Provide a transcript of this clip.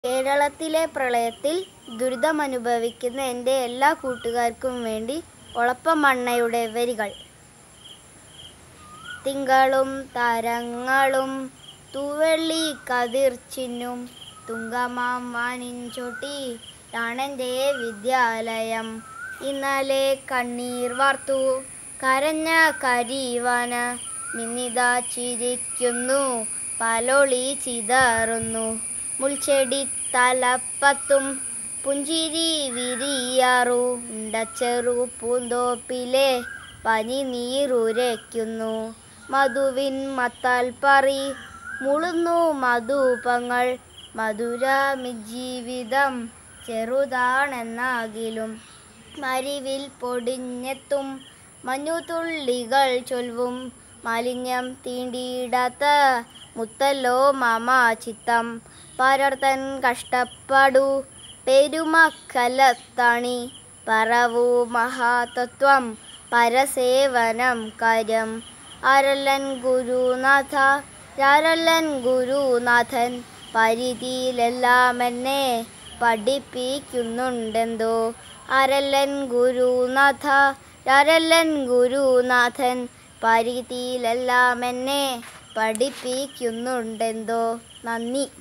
കേരളത്തിലെ പ്രളയത്തിൽ ദുരിതമനുഭവിക്കുന്ന എൻ്റെ എല്ലാ കൂട്ടുകാർക്കും വേണ്ടി ഒളപ്പമണ്ണയുടെ വരികൾ തിങ്കളും തരങ്ങളും തൂവെള്ളി കതിർ ചിന്നും തുങ്കമാം വാനിൻചോട്ടി ാണെൻ്റെ വിദ്യാലയം ഇന്നലെ കണ്ണീർ വാർത്തു കരഞ്ഞ കരിവന മിന്നിതാ ചിരിക്കുന്നു പലോളി ചിതറുന്നു മുൾച്ചെടി തലപ്പത്തും പുഞ്ചിരി വിരിയാറു ഉണ്ടച്ചെറു പൂന്തോപ്പിലെ പനി നീറുരയ്ക്കുന്നു മധുവിൻ മത്താൽ പറി മുളുന്നു മധുപങ്ങൾ മധുരമി ജീവിതം ചെറുതാണെന്നാകിലും മരിവിൽ പൊടിഞ്ഞെത്തും മഞ്ഞുതുള്ളികൾ ചൊൽവും മാലിന്യം തീണ്ടിയിടാത്ത മുത്തല്ലോ മാമ ചിത്തം പരർത്തൻ കഷ്ടപ്പാടു പെരുമക്കലത്താണി പറവു മഹാതത്വം പരസേവനം കാര്യം ആരല്ലൻ ഗുരുനാഥ ആരല്ലൻ ഗുരുനാഥൻ പരിധിയിലെല്ലാം എന്നെ പഠിപ്പിക്കുന്നുണ്ടെന്തോ ആരല്ലൻ ഗുരുനാഥ ആരല്ലൻ ഗുരുനാഥൻ പരിധിയിലെല്ലാം എന്നെ പഠിപ്പിക്കുന്നുണ്ടെന്തോ നന്ദി